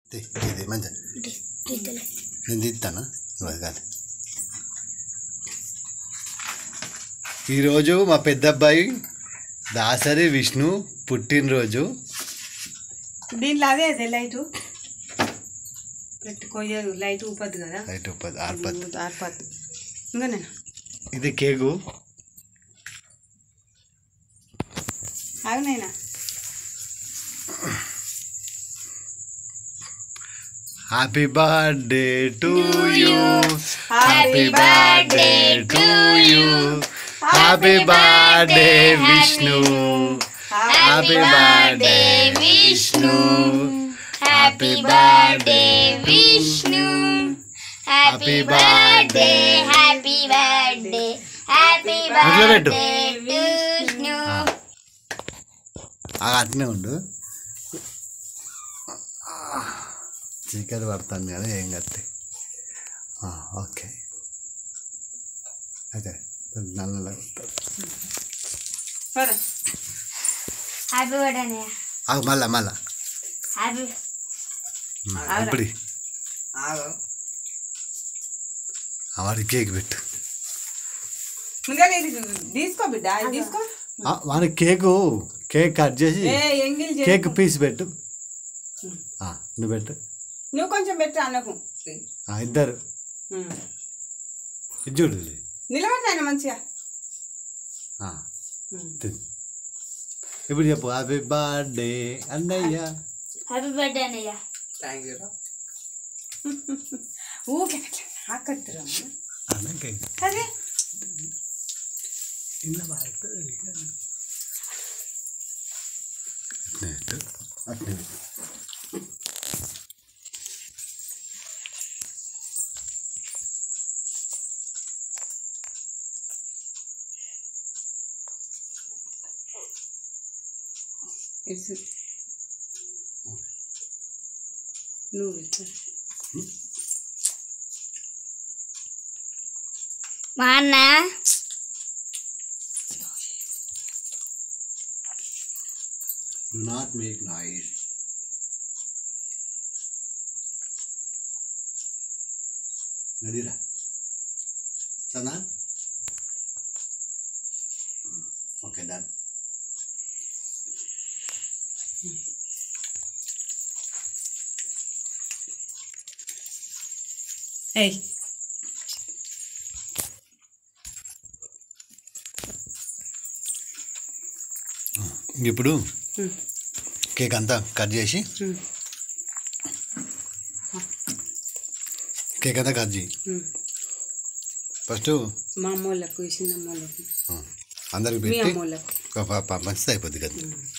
తీ, ఇది మంచిగా నేను తీస్తాను నువ్వు అది కాదు ఈరోజు మా పెద్ద అబ్బాయి దాసరి విష్ణు పుట్టినరోజు దీంట్లో అదే అదే లైటు పెట్టుకోయదు లైట్ ఊపద్దు కదా రైట్ పది ఆరు పది ఆరిపోద్దు ఇంకా నేను ఇది కేకు ఆగునైనా happy birthday to you happy birthday to you happy birthday Vishnu happy birthday Vishnu happy birthday Vishnu happy birthday happy birthday happy మొదలు పెట్టు విష్ణు ఆ, అట్నే ఉండు చీకటి పడుతుంది కదా ఏం కత్తి ఓకే అయితే నల్ల పద హ్యాపీ బర్త్డే మళ్ళా మళ్ళా హ్యాపీ ఇప్పుడు వాడి కేక్ పెట్టు ఇంకా ఇది తీసుకో బిడ్డ ఇది తీసుకో ఆ, వాడి కేకు కేక్ కట్ చేసి ఏ ఎంగిల్ చేసి కేక్ పీస్ పెట్టు ఆ, నువ్వు పెట్టు నువ్వు కొంచెం పెట్టు అన్నకు ఆ, ఇద్దరు ఉమ్. ఇది చూడు ఇది. నిలబడి ఆయన మంచిగా ఆ, ఉమ్. తిను. ఇప్పుడు చెప్పు హ్యాపీ బర్త్డే అన్నయ్య హ్యాపీ బర్త్డే అన్నయ్య ఊకే ఆకట్టురా అన్నకే అదే ఇలా పడుతుంది అట్నే పెట్టు అట్నే పెట్టు ఇట్స్ నువ్వు పెట్టు మా అన్న Do not make noise. నడిరా సనా ఓకే డన్ ఏయ్ ఇప్పుడు ఉమ్. కేక్ అంతా కట్ చేసి ఉమ్. కేక్ అంతా కట్ చేయి ఉమ్. ఫస్ట్ మా అమ్మోళ్ళకు చిన్న అమ్మోళ్ళకు అందరికి మీ పెట్టి అమ్మోళ్ళకు ఒక ప- ప- మంచిది అయిపోద్ది కదా